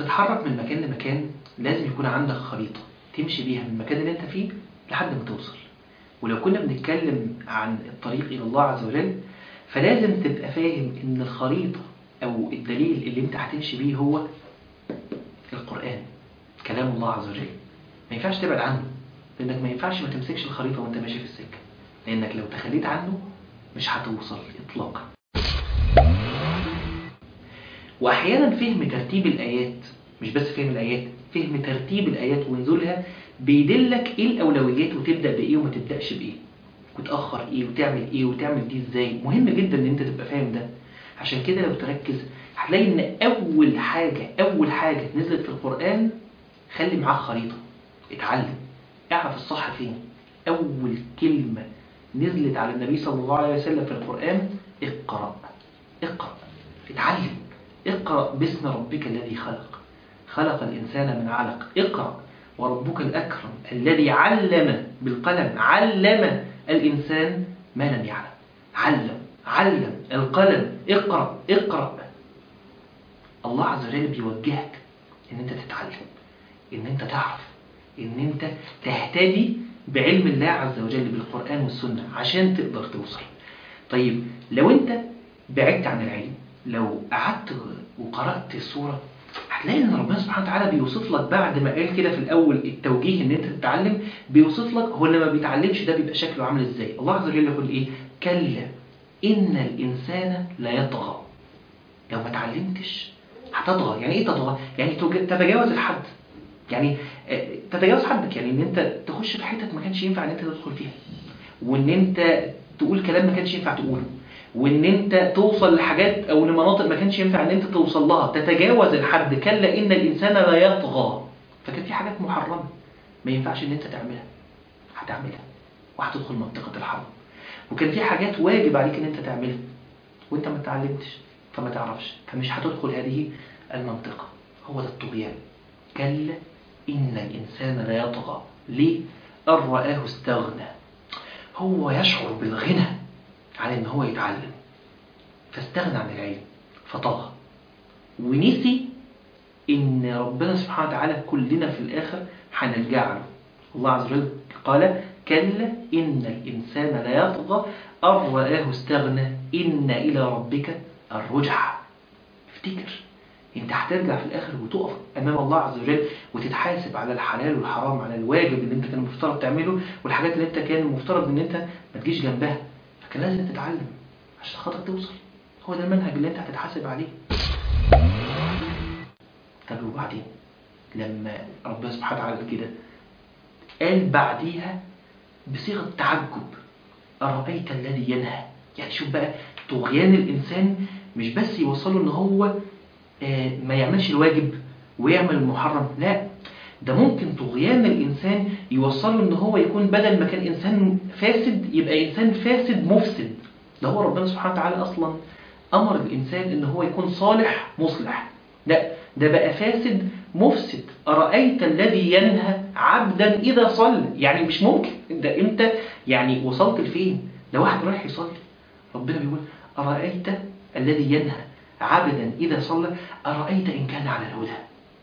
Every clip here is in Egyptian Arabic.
تتحرك من مكان لمكان لازم يكون عندك خريطة تمشي بيها من المكان اللي انت فيه لحد ما توصل ولو كنا بنتكلم عن الطريق إلى الله عز وجل فلازم تبقى فاهم ان الخريطة او الدليل اللي انت هتمشي بيه هو القرآن كلام الله عز وجل ما ينفعش تبعد عنه لانك ما ينفعش ما تمسكش الخريطة وانت ماشي في السكة لانك لو تخليت عنه مش هتوصل اطلاقا واحيانا فهم ترتيب الايات مش بس فهم الايات فهم ترتيب الايات ونزولها بيدلك ايه الاولويات وتبدا بايه وما تبداش بايه وتاخر ايه وتعمل ايه وتعمل دي ازاي مهم جدا ان انت تبقى فاهم ده عشان كده لو تركز هتلاقي ان اول حاجه اول حاجه نزلت في القران خلي معاك خريطه اتعلم اعرف الصح فين اول كلمه نزلت على النبي صلى الله عليه وسلم في القران اقرا اقرا اتعلم اقرا باسم ربك الذي خلق خلق الانسان من علق اقرا وربك الأكرم الذي علم بالقلم علم الإنسان ما لم يعلم علم علم القلم اقرأ اقرأ الله عز وجل بيوجهك ان انت تتعلم ان انت تعرف ان انت تهتدي بعلم الله عز وجل بالقرآن والسنة عشان تقدر توصل طيب لو انت بعدت عن العلم لو قعدت وقرأت السورة هتلاقي ان ربنا سبحانه وتعالى بيوصف لك بعد ما قال كده في الاول التوجيه ان انت تتعلم بيوصف لك هو اللي ما بيتعلمش ده بيبقى شكله عامل ازاي الله عز وجل يقول ايه كلا ان الانسان لا يطغى لو ما اتعلمتش هتطغى يعني ايه تطغى يعني تتجاوز الحد يعني تتجاوز حدك يعني ان انت تخش في حتت ما كانش ينفع ان انت تدخل فيها وان انت تقول كلام ما كانش ينفع تقوله وان انت توصل لحاجات او لمناطق ما كانش ينفع ان انت توصل لها تتجاوز الحد كلا ان الانسان لا يطغى فكان في حاجات محرمه ما ينفعش ان انت تعملها هتعملها وهتدخل منطقه الحرام وكان في حاجات واجب عليك ان انت تعملها وانت ما اتعلمتش فما تعرفش فمش هتدخل هذه المنطقه هو ده الطغيان كلا ان الانسان لا يطغى ليه ان رآه استغنى هو يشعر بالغنى عن ان هو يتعلم فاستغنى عن العلم فطغى ونسي ان ربنا سبحانه وتعالى كلنا في الاخر هنرجع له الله عز وجل قال كلا ان الانسان لا يطغى ان رآه استغنى ان الى ربك الرجعى افتكر انت هترجع في الاخر وتقف امام الله عز وجل وتتحاسب على الحلال والحرام على الواجب اللي انت كان المفترض تعمله والحاجات اللي انت كان المفترض ان انت ما تجيش جنبها فكان لازم تتعلم عشان خاطر توصل هو ده المنهج اللي انت هتتحاسب عليه طب وبعدين لما ربنا سبحانه وتعالى كده قال بعديها بصيغه تعجب ارايت الذي ينهى يعني شوف بقى طغيان الانسان مش بس يوصله ان هو ما يعملش الواجب ويعمل المحرم لا ده ممكن طغيان الإنسان يوصله ان هو يكون بدل ما كان إنسان فاسد يبقى إنسان فاسد مفسد ده هو ربنا سبحانه وتعالى أصلا أمر الإنسان ان هو يكون صالح مصلح لا ده بقى فاسد مفسد أرأيت الذي ينهى عبدا إذا صلى يعني مش ممكن ده أنت يعني وصلت لفين ده واحد رايح يصلي ربنا بيقول أرأيت الذي ينهى عبدا إذا صلى أرأيت إن كان على الهدى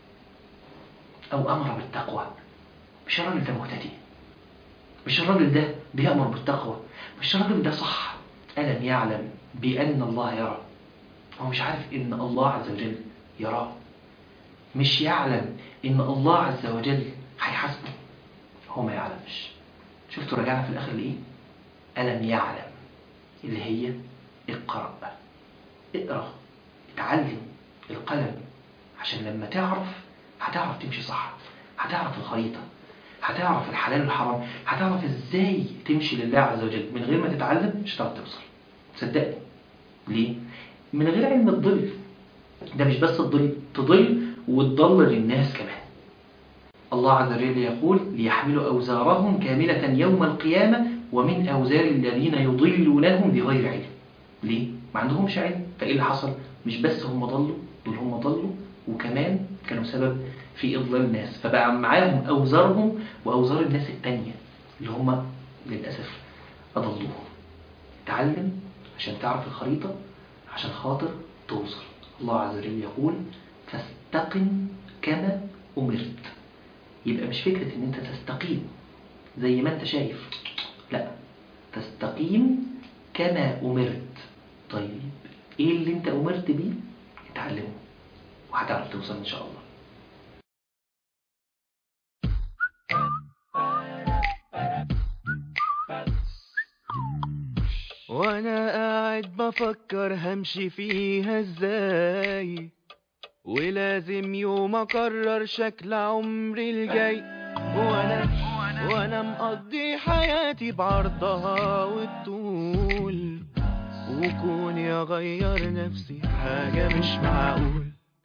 أو أمر بالتقوى مش الراجل ده مهتدي مش الراجل ده بيأمر بالتقوى مش الراجل ده صح ألم يعلم بأن الله يرى هو مش عارف إن الله عز وجل يراه مش يعلم إن الله عز وجل هيحاسبه هو ما يعلمش شفتوا رجعنا في الآخر لإيه ألم يعلم اللي هي اقرأ اقرأ اتعلم القلم عشان لما تعرف هتعرف تمشي صح هتعرف الخريطة هتعرف الحلال والحرام هتعرف ازاي تمشي لله عز وجل من غير ما تتعلم مش هتعرف توصل صدقني ليه؟ من غير علم الضل ده مش بس الضل تضل وتضلل الناس كمان الله عز وجل يقول ليحملوا أوزارهم كاملة يوم القيامة ومن أوزار الذين يضلونهم بغير علم ليه؟ ما عندهمش علم فإيه اللي حصل؟ مش بس هم ضلوا دول هم ضلوا وكمان كانوا سبب في إضلال الناس فبقى معاهم أوزارهم وأوزار الناس التانية اللي هم للأسف أضلوهم تعلم عشان تعرف الخريطة عشان خاطر توصل الله عز وجل يقول فاستقم كما أمرت يبقى مش فكرة ان انت تستقيم زي ما انت شايف لا تستقيم كما أمرت طيب ايه اللي انت أمرت بيه اتعلمه وهتعرف توصل ان شاء الله وانا قاعد بفكر همشي فيها ازاي ولازم يوم اقرر شكل عمري الجاي وانا وانا مقضي حياتي بعرضها والطول وكوني اغير نفسي حاجة مش معقول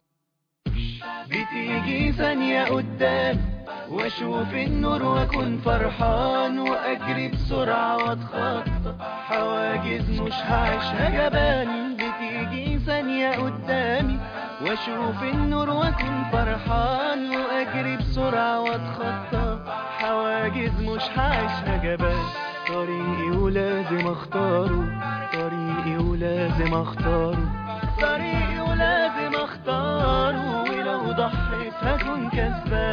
بتيجي ثانية قدام واشوف النور واكون فرحان واجري بسرعة واتخطى حواجز مش هعيشها جبان بتيجي ثانية قدامي واشوف النور واكون فرحان واجري بسرعة واتخطى حواجز مش هعيشها جبان طريقي ولازم اختاره طريقي ولازم اختاره طريقي ولازم اختاره ولو ضحيت هكون كسبان